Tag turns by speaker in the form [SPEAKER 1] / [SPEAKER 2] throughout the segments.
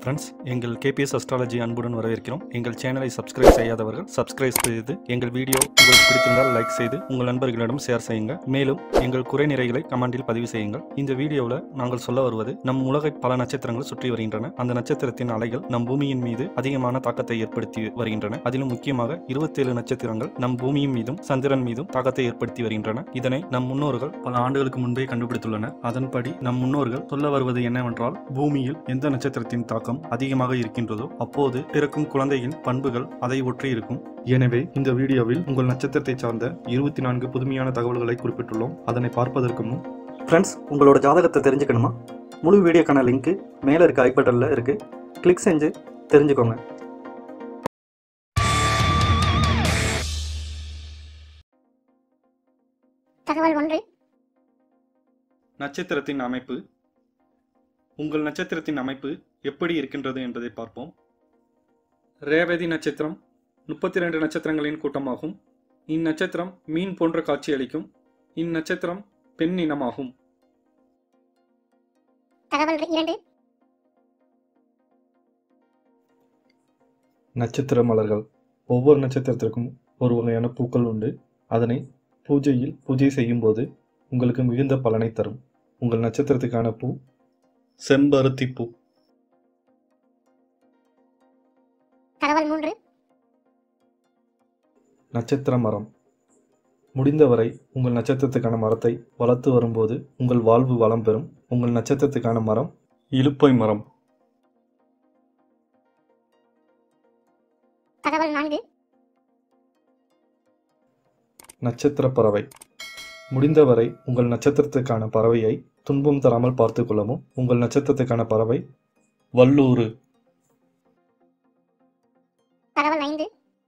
[SPEAKER 1] friends எங்கள் KBS astrology அன்புடன் வரவேற்கிறோம் எங்கள் சேனலை சப்ஸ்கிரைப் செய்யாதவர்கள் சப்ஸ்கிரைப் செய்து எங்கள் வீடியோ உங்களுக்கு பிடித்திருந்தால் லைக் செய்து உங்கள் நண்பர்களிடம் ஷேர் செய்யுங்க மேலும் எங்கள் குறை நிறைகளை கமெண்டில் பதிவு செய்யுங்கள் இந்த வீடியோவில் நாங்கள் சொல்ல வருவது நம் உலகை பல நட்சத்திரங்கள் சுற்றி வருகின்றன அந்த நட்சத்திரத்தின் அலைகள் நம் பூமியின் மீது அதிகமான தாக்கத்தை ஏற்படுத்தி வருகின்றன அதிலும் முக்கியமாக இருபத்தேழு நட்சத்திரங்கள் நம் பூமியின் மீதும் சந்திரன் மீதும் தாக்கத்தை ஏற்படுத்தி வருகின்றன இதனை நம் முன்னோர்கள் பல ஆண்டுகளுக்கு முன்பே கண்டுபிடித்துள்ளனர் அதன்படி நம் முன்னோர்கள் சொல்ல வருவது என்னவென்றால் பூமியில் எந்த நட்சத்திரத்தின் தாக்கம் அதிகமாக இருக்கின்றதோ அப்போது பிறக்கும் குழந்தையின் பண்புகள் அதை ஒற்றி இருக்கும் எனவே இந்த வீடியோவில் உங்கள் நட்சத்திரத்தை சார்ந்த இருபத்தி நான்கு புதுமையான தகவல்களை குறிப்பிட்டுள்ளோம் அதனை பார்ப்பதற்கு முன்
[SPEAKER 2] ஃப்ரெண்ட்ஸ் உங்களோட ஜாதகத்தை தெரிஞ்சுக்கணுமா முழு வீடியோக்கான லிங்க் மேலே இருக்க ஐ பட்டனில் இருக்குது கிளிக் செஞ்சு தெரிஞ்சுக்கோங்க
[SPEAKER 3] தகவல் ஒன்று
[SPEAKER 1] நட்சத்திரத்தின் அமைப்பு உங்கள் நட்சத்திரத்தின் அமைப்பு எப்படி இருக்கின்றது என்பதை பார்ப்போம் ரேவதி நட்சத்திரம் முப்பத்தி ரெண்டு நட்சத்திரங்களின் கூட்டமாகும் இந்நட்சத்திரம் மீன் போன்ற காட்சியளிக்கும் இந்நட்சத்திரம் பெண் இனமாகும்
[SPEAKER 3] தகவல் இரண்டு
[SPEAKER 1] நட்சத்திர மலர்கள் ஒவ்வொரு நட்சத்திரத்திற்கும் ஒரு வகையான பூக்கள் உண்டு அதனை பூஜையில் பூஜை செய்யும்போது உங்களுக்கு மிகுந்த பலனை தரும் உங்கள் நட்சத்திரத்துக்கான பூ செம்பருத்தி பூ
[SPEAKER 3] தகவல் மூன்று
[SPEAKER 1] நட்சத்திர மரம் முடிந்தவரை உங்கள் நட்சத்திரத்துக்கான மரத்தை வளர்த்து வரும்போது உங்கள் வாழ்வு வளம் பெறும் உங்கள் நட்சத்திரத்துக்கான மரம் இலுப்பை மரம்
[SPEAKER 3] தகவல் நான்கு
[SPEAKER 1] நட்சத்திர பறவை முடிந்தவரை உங்கள் நட்சத்திரத்துக்கான பறவையை துன்பம் தராமல் பார்த்துக் கொள்ளவும் உங்கள் நட்சத்திரத்துக்கான பறவை வல்லூறு
[SPEAKER 3] தகவல் ஐந்து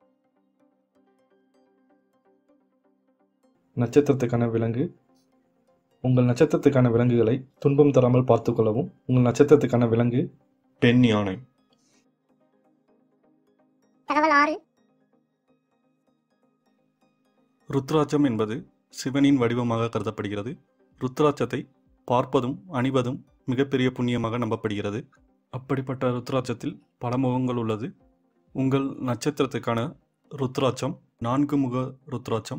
[SPEAKER 1] நட்சத்திரத்துக்கான விலங்கு உங்கள் நட்சத்திரத்துக்கான விலங்குகளை துன்பம் தராமல் பார்த்துக் கொள்ளவும் உங்கள் நட்சத்திரத்துக்கான விலங்கு பெண் யானை
[SPEAKER 3] தகவல் ஆறு
[SPEAKER 1] ருத்ராட்சம் என்பது சிவனின் வடிவமாக கருதப்படுகிறது ருத்ராட்சத்தை பார்ப்பதும் அணிவதும் மிகப்பெரிய புண்ணியமாக நம்பப்படுகிறது அப்படிப்பட்ட ருத்ராட்சத்தில் பல முகங்கள் உள்ளது உங்கள் நட்சத்திரத்துக்கான ருத்ராட்சம் நான்கு முக ருத்ராட்சம்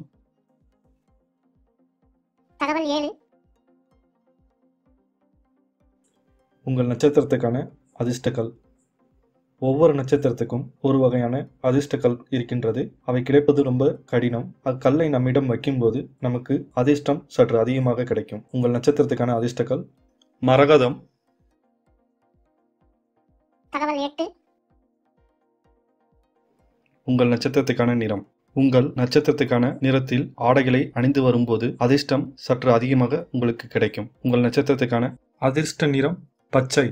[SPEAKER 3] தகவல் ஏழு
[SPEAKER 1] உங்கள் நட்சத்திரத்துக்கான அதிர்ஷ்டக்கல் ஒவ்வொரு நட்சத்திரத்துக்கும் ஒரு வகையான அதிர்ஷ்டக்கல் இருக்கின்றது அவை கிடைப்பது ரொம்ப கடினம் அக்கல்லை நம்மிடம் வைக்கும்போது நமக்கு அதிர்ஷ்டம் சற்று அதிகமாக கிடைக்கும் உங்கள் நட்சத்திரத்துக்கான அதிர்ஷ்டக்கல் மரகதம்
[SPEAKER 3] தகவல் எட்டு
[SPEAKER 1] உங்கள் நட்சத்திரத்துக்கான நிறம் உங்கள் நட்சத்திரத்துக்கான நிறத்தில் ஆடைகளை அணிந்து வரும்போது அதிர்ஷ்டம் சற்று அதிகமாக உங்களுக்கு கிடைக்கும் உங்கள் நட்சத்திரத்துக்கான அதிர்ஷ்ட நிறம் பச்சை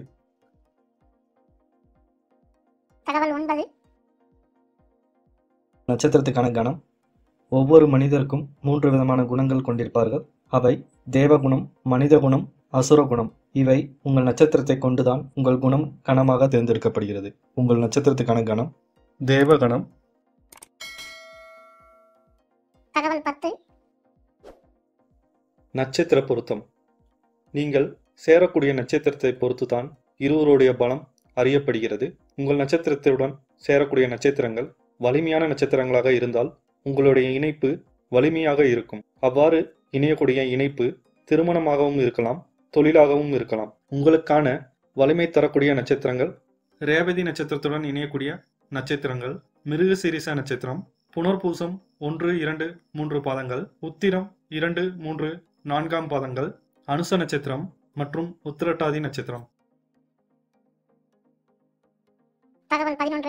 [SPEAKER 3] தகவல் ஒன்பது
[SPEAKER 2] நட்சத்திரத்துக்கான கணம் ஒவ்வொரு மனிதருக்கும் மூன்று விதமான குணங்கள் கொண்டிருப்பார்கள் அவை தேவகுணம் மனித குணம் அசுர குணம் இவை உங்கள் நட்சத்திரத்தை கொண்டுதான் உங்கள் குணம் கணமாக தேர்ந்தெடுக்கப்படுகிறது
[SPEAKER 1] உங்கள் நட்சத்திரத்துக்கான கணம் தேவகணம்
[SPEAKER 3] தகவல் பத்து
[SPEAKER 1] நட்சத்திர பொருத்தம் நீங்கள் சேரக்கூடிய நட்சத்திரத்தை பொறுத்துதான் இருவருடைய பலம் அறியப்படுகிறது உங்கள் நட்சத்திரத்துடன் சேரக்கூடிய நட்சத்திரங்கள் வலிமையான நட்சத்திரங்களாக இருந்தால் உங்களுடைய இணைப்பு வலிமையாக இருக்கும் அவ்வாறு இணையக்கூடிய இணைப்பு திருமணமாகவும் இருக்கலாம் தொழிலாகவும் இருக்கலாம் உங்களுக்கான வலிமை தரக்கூடிய நட்சத்திரங்கள் ரேவதி நட்சத்திரத்துடன் இணையக்கூடிய நட்சத்திரங்கள் மிருகசீரிச நட்சத்திரம் புனர்பூசம் ஒன்று இரண்டு மூன்று பாதங்கள் உத்திரம் இரண்டு மூன்று நான்காம் பாதங்கள் அனுச நட்சத்திரம் மற்றும் உத்திரட்டாதி நட்சத்திரம்
[SPEAKER 3] தகவல் பதினொன்று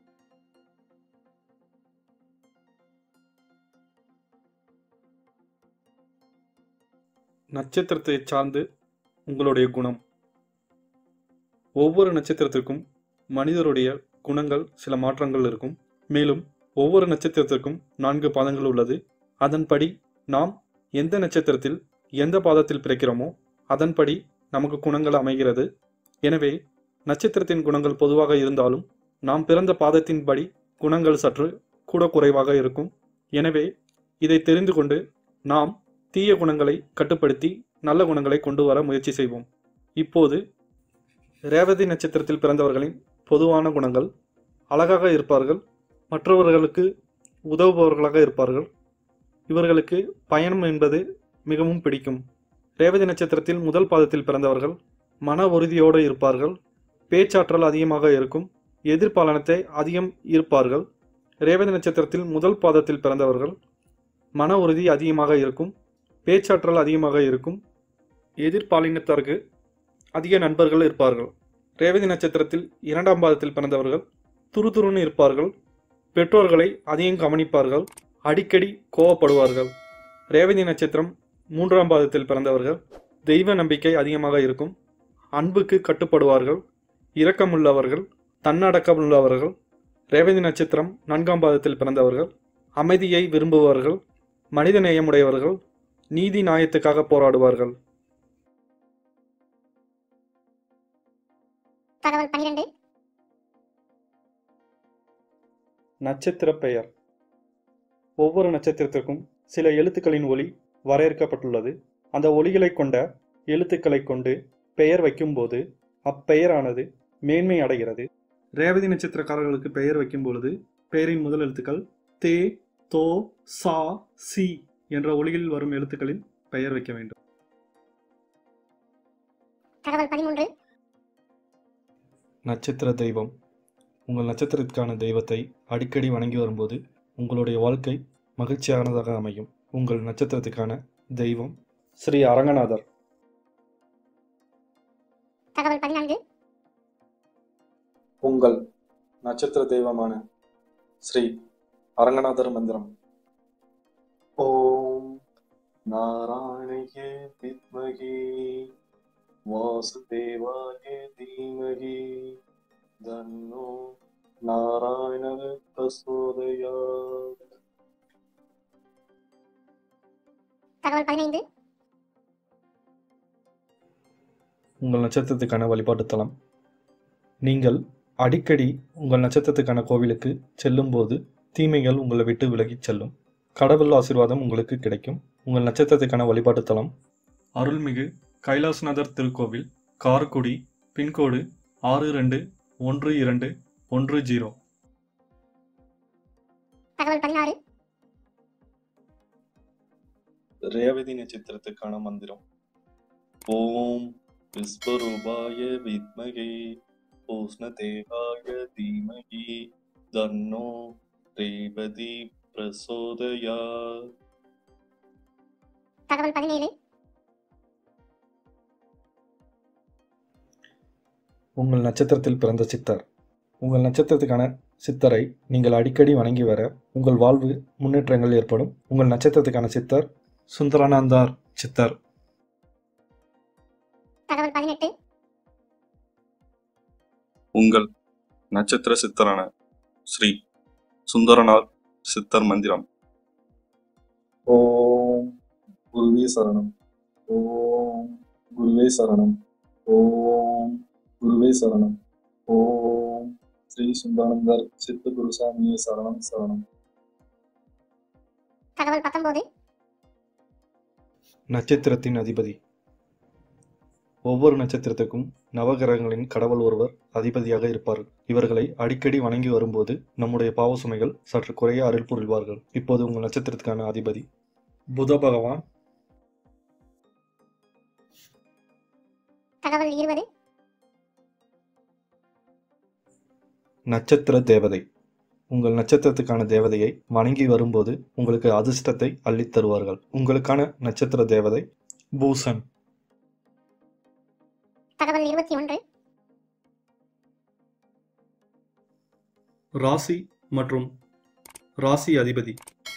[SPEAKER 1] நட்சத்திரத்தை சார்ந்து உங்களுடைய குணம் ஒவ்வொரு நட்சத்திரத்திற்கும் மனிதருடைய குணங்கள் சில மாற்றங்கள் இருக்கும் மேலும் ஒவ்வொரு நட்சத்திரத்திற்கும் நான்கு பாதங்கள் உள்ளது அதன்படி நாம் எந்த நட்சத்திரத்தில் எந்த பாதத்தில் பிறக்கிறோமோ அதன்படி நமக்கு குணங்கள் அமைகிறது எனவே நட்சத்திரத்தின் குணங்கள் பொதுவாக இருந்தாலும் நாம் பிறந்த பாதத்தின்படி குணங்கள் சற்று கூட குறைவாக இருக்கும் எனவே இதை தெரிந்து கொண்டு நாம் தீய குணங்களை கட்டுப்படுத்தி நல்ல குணங்களை கொண்டு வர முயற்சி செய்வோம் இப்போது ரேவதி நட்சத்திரத்தில் பிறந்தவர்களின் பொதுவான குணங்கள் அழகாக இருப்பார்கள் மற்றவர்களுக்கு உதவுபவர்களாக இருப்பார்கள் இவர்களுக்கு பயணம் என்பது மிகவும் பிடிக்கும் ரேவதி நட்சத்திரத்தில் முதல் பாதத்தில் பிறந்தவர்கள் மன உறுதியோடு இருப்பார்கள் பேச்சாற்றல் அதிகமாக இருக்கும் எதிர்பாலனத்தை அதிகம் இருப்பார்கள் ரேவதி நட்சத்திரத்தில் முதல் பாதத்தில் பிறந்தவர்கள் மன உறுதி அதிகமாக இருக்கும் பேச்சாற்றல் அதிகமாக இருக்கும் எதிர்பாலினத்தாருக்கு அதிக நண்பர்கள் இருப்பார்கள் ரேவதி நட்சத்திரத்தில் இரண்டாம் பாதத்தில் பிறந்தவர்கள் துருதுருன்னு இருப்பார்கள் பெற்றோர்களை அதிகம் கவனிப்பார்கள் அடிக்கடி கோவப்படுவார்கள் ரேவதி நட்சத்திரம் மூன்றாம் பாதத்தில் பிறந்தவர்கள் தெய்வ நம்பிக்கை அதிகமாக இருக்கும் அன்புக்கு கட்டுப்படுவார்கள் இரக்கமுள்ளவர்கள் தன்னடக்கமுள்ளவர்கள் ரேவதி நட்சத்திரம் நான்காம் பாதத்தில் பிறந்தவர்கள் அமைதியை விரும்புவார்கள் மனித நேயமுடையவர்கள் நீதி நியாயத்துக்காக போராடுவார்கள்
[SPEAKER 3] தகவல் பனிரெண்டு
[SPEAKER 1] நட்சத்திர பெயர் ஒவ்வொரு நட்சத்திரத்திற்கும் சில எழுத்துக்களின் ஒளி வரையறுக்கப்பட்டுள்ளது அந்த ஒளிகளை கொண்ட எழுத்துக்களை கொண்டு பெயர் வைக்கும்போது அப்பெயரானது மேன்மை அடைகிறது ரேவதி நட்சத்திரக்காரர்களுக்கு பெயர் வைக்கும் பொழுது பெயரின் முதல் எழுத்துக்கள் தே தோ சா சி என்ற ஒளிகளில் வரும் எழுத்துக்களில் பெயர் வைக்க வேண்டும்
[SPEAKER 3] தகவல் பதிமூன்று
[SPEAKER 2] நட்சத்திர தெய்வம் உங்கள் நட்சத்திரத்திற்கான தெய்வத்தை அடிக்கடி வணங்கி வரும்போது உங்களுடைய வாழ்க்கை மகிழ்ச்சியானதாக அமையும் உங்கள் நட்சத்திரத்துக்கான தெய்வம்
[SPEAKER 1] ஸ்ரீ அரங்கநாதர்
[SPEAKER 3] தகவல் பதினான்கு
[SPEAKER 1] உங்கள் நட்சத்திர தெய்வமான ஸ்ரீ அரங்கநாதர் மந்திரம் ஓம் நாராயணய வித்மகே வாசுதேவாய தீமகி தன்னோ நாராயண பிரசோதயா
[SPEAKER 3] தகவல் பதினைந்து
[SPEAKER 2] உங்கள் நட்சத்திரத்துக்கான வழிபாட்டு தலம் நீங்கள் அடிக்கடி உங்கள் நட்சத்திரத்துக்கான கோவிலுக்கு செல்லும்போது தீமைகள் உங்களை விட்டு விலகிச் செல்லும் கடவுள் ஆசீர்வாதம் உங்களுக்கு கிடைக்கும் உங்கள் நட்சத்திரத்துக்கான வழிபாட்டு தலம்
[SPEAKER 1] அருள்மிகு கைலாசநாதர் திருக்கோவில் கார்குடி பின்கோடு ஆறு ரெண்டு ஒன்று இரண்டு ஒன்று ஜீரோ
[SPEAKER 3] தகவல் பதினாறு
[SPEAKER 1] ரேவதி நட்சத்திரத்துக்கான மந்திரம் ஓம் விஸ்வரூபாய வித்மகே உஷ்ணதேகாய தீமகி தன்னோ ரேவதி பிரசோதயா
[SPEAKER 3] தகவல் பதினேழு
[SPEAKER 2] உங்கள் நட்சத்திரத்தில் பிறந்த சித்தர் உங்கள் நட்சத்திரத்துக்கான சித்தரை நீங்கள் அடிக்கடி வணங்கி வர உங்கள் வாழ்வு முன்னேற்றங்கள் ஏற்படும் உங்கள் நட்சத்திரத்துக்கான சித்தர் சுந்தரானந்தார் சித்தர்
[SPEAKER 3] தகவல் பதினெட்டு
[SPEAKER 4] உங்கள் நட்சத்திர சித்தரான ஸ்ரீ சுந்தரனார் சித்தர் மந்திரம்
[SPEAKER 1] ஓம் குருவே சரணம் ஓம் குருவே சரணம் ஓம் குருவே சரணம் ஓம் ஸ்ரீ சுந்தானந்தர் சித்த குருசாமியே சரணம் சரணம்
[SPEAKER 3] தகவல் பத்தொன்பது
[SPEAKER 2] நட்சத்திரத்தின் அதிபதி ஒவ்வொரு நட்சத்திரத்துக்கும் நவகிரகங்களின் கடவுள் ஒருவர் அதிபதியாக இருப்பார்கள் இவர்களை அடிக்கடி வணங்கி வரும்போது நம்முடைய பாவ சுமைகள் சற்று குறைய அருள் புரிவார்கள் இப்போது உங்கள் நட்சத்திரத்துக்கான அதிபதி புத பகவான்
[SPEAKER 3] தகவல் இருபது
[SPEAKER 2] நட்சத்திர தேவதை உங்கள் நட்சத்திரத்துக்கான தேவதையை வணங்கி வரும்போது உங்களுக்கு அதிர்ஷ்டத்தை அள்ளித் தருவார்கள் உங்களுக்கான நட்சத்திர தேவதை பூசன்
[SPEAKER 3] தகவல் இருபத்தி ஒன்று
[SPEAKER 1] ராசி மற்றும் ராசி அதிபதி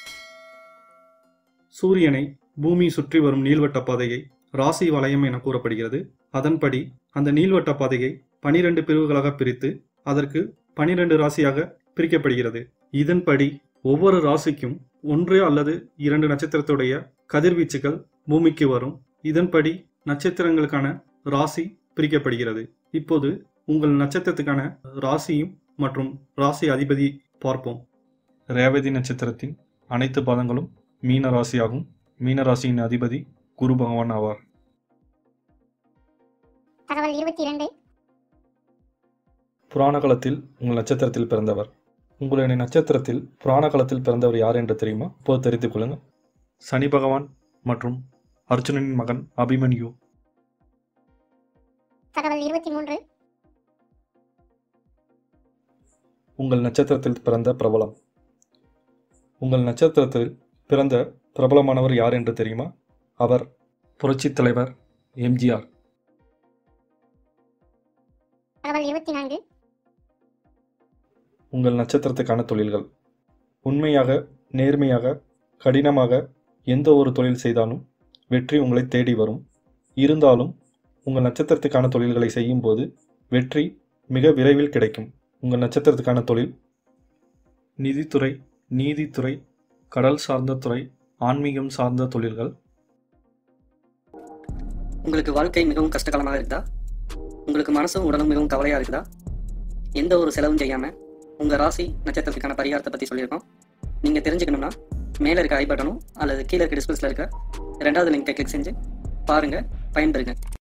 [SPEAKER 1] சூரியனை பூமி சுற்றி வரும் நீள்வட்ட பாதையை ராசி வளையம் என கூறப்படுகிறது அதன்படி அந்த நீள்வட்ட பாதையை பனிரெண்டு பிரிவுகளாக பிரித்து அதற்கு பனிரெண்டு ராசியாக பிரிக்கப்படுகிறது இதன்படி ஒவ்வொரு ராசிக்கும் ஒன்று அல்லது இரண்டு நட்சத்திரத்துடைய கதிர்வீச்சுகள் பூமிக்கு வரும் இதன்படி நட்சத்திரங்களுக்கான ராசி பிரிக்கப்படுகிறது இப்போது உங்கள் நட்சத்திரத்துக்கான ராசியும் மற்றும் ராசி அதிபதி பார்ப்போம் ரேவதி நட்சத்திரத்தின் அனைத்து பாதங்களும் மீன ராசியாகும் மீன ராசியின் அதிபதி குரு பகவான் ஆவார்
[SPEAKER 3] தகவல் இருபத்தி இரண்டு
[SPEAKER 2] புராண காலத்தில் உங்கள் நட்சத்திரத்தில் பிறந்தவர் உங்களுடைய நட்சத்திரத்தில் புராண காலத்தில் பிறந்தவர் யார் என்று தெரியுமா இப்போது தெரிந்து கொள்ளுங்கள் சனி பகவான் மற்றும் அர்ஜுனனின் மகன் அபிமன்யு
[SPEAKER 3] தகவல் இருபத்தி மூன்று
[SPEAKER 2] உங்கள் நட்சத்திரத்தில் பிறந்த பிரபலம் உங்கள் நட்சத்திரத்தில் பிறந்த பிரபலமானவர் யார் என்று தெரியுமா அவர் புரட்சித் தலைவர் எம்ஜிஆர்
[SPEAKER 3] தகவல் இருபத்தி நான்கு
[SPEAKER 2] உங்கள் நட்சத்திரத்துக்கான தொழில்கள் உண்மையாக நேர்மையாக கடினமாக எந்த ஒரு தொழில் செய்தாலும் வெற்றி உங்களை தேடி வரும் இருந்தாலும் உங்கள் நட்சத்திரத்துக்கான தொழில்களை செய்யும்போது வெற்றி மிக விரைவில் கிடைக்கும் உங்கள் நட்சத்திரத்துக்கான தொழில் நிதித்துறை நீதித்துறை கடல் சார்ந்த துறை ஆன்மீகம் சார்ந்த தொழில்கள்
[SPEAKER 5] உங்களுக்கு வாழ்க்கை மிகவும் கஷ்டகாலமாக இருக்குதா உங்களுக்கு மனசும் உடலும் மிகவும் கவலையாக இருக்குதா எந்த ஒரு செலவும் செய்யாமல் உங்கள் ராசி நட்சத்திரத்துக்கான பரிகாரத்தை பற்றி சொல்லியிருக்கோம் நீங்கள் தெரிஞ்சுக்கணும்னா மேலே இருக்க ஐ பட்டனும் அல்லது கீழே இருக்க டிஸ்பிளேஸில் இருக்க ரெண்டாவது லிங்கை கிளிக் செஞ்சு பாருங்கள் பயன்பெறுங்க